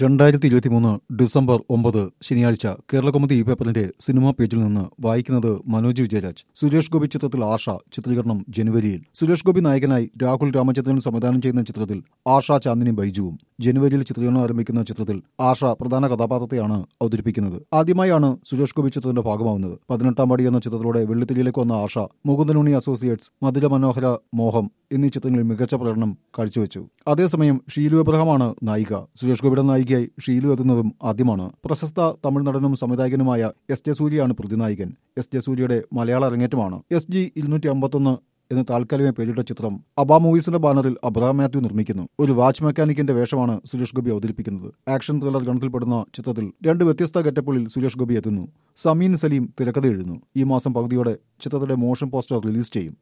രണ്ടായിരത്തി ഇരുപത്തിമൂന്ന് ഡിസംബർ ഒമ്പത് ശനിയാഴ്ച കേരളകൗമുദി ഈ പേപ്പറിന്റെ സിനിമാ പേജിൽ നിന്ന് വായിക്കുന്നത് മനോജ് വിജയരാജ് സുരേഷ് ഗോപി ചിത്രത്തിൽ ആഷ ചിത്രീകരണം ജനുവരിയിൽ സുരേഷ് ഗോപി നായകനായി രാഹുൽ രാമചന്ദ്രൻ സംവിധാനം ചെയ്യുന്ന ചിത്രത്തിൽ ആഷ ചാന്ദിനി ബൈജുവും ജനുവരിയിൽ ചിത്രീകരണം ആരംഭിക്കുന്ന ചിത്രത്തിൽ ആഷ പ്രധാന കഥാപാത്രത്തെയാണ് അവതരിപ്പിക്കുന്നത് ആദ്യമായാണ് സുരേഷ് ഗോപി ചിത്രത്തിന്റെ ഭാഗമാവുന്നത് പതിനെട്ടാം പടി എന്ന ചിത്രത്തിലൂടെ വെള്ളിത്തിരിയിലേക്ക് വന്ന ആഷ മുകുന്ദനുണി അസോസിയേറ്റ്സ് മധുര മനോഹര മോഹം എന്നീ ചിത്രങ്ങളിൽ മികച്ച പ്രകടനം കാഴ്ചവെച്ചു അതേസമയം ഷീലു എബ്രഹാമാണ് നായിക സുരേഷ് ഗോപിയുടെ നായികയായി ഷീലു എത്തുന്നതും ആദ്യമാണ് പ്രശസ്ത തമിഴ് നടനും സംവിധായകനുമായ എസ് ജെ സൂര്യയാണ് പ്രതിനായകൻ എസ് ജെ സൂര്യയുടെ മലയാള അരങ്ങേറ്റമാണ് എസ് ജി ഇരുന്നൂറ്റി അമ്പത്തൊന്ന് എന്ന് താൽക്കാലികമായി പേരിട്ട ചിത്രം അബാ മൂവീസിന്റെ ബാനറിൽ അബ്രഹാം മാത്യു നിർമ്മിക്കുന്നു ഒരു വാച്ച് മെക്കാനിക്കിന്റെ വേഷമാണ് സുരേഷ് ഗോപി അവതരിപ്പിക്കുന്നത് ആക്ഷൻ ത്രില്ലർ ഗണത്തിൽപ്പെടുന്ന ചിത്രത്തിൽ രണ്ട് വ്യത്യസ്ത ഗെറ്റപ്പുകളിൽ സുരേഷ് ഗോപി എത്തുന്നു സമീൻ സലീം തിരക്കഥ എഴുതുന്നു ഈ മാസം പകുതിയോടെ ചിത്രത്തിന്റെ മോഷൻ പോസ്റ്റർ റിലീസ് ചെയ്യും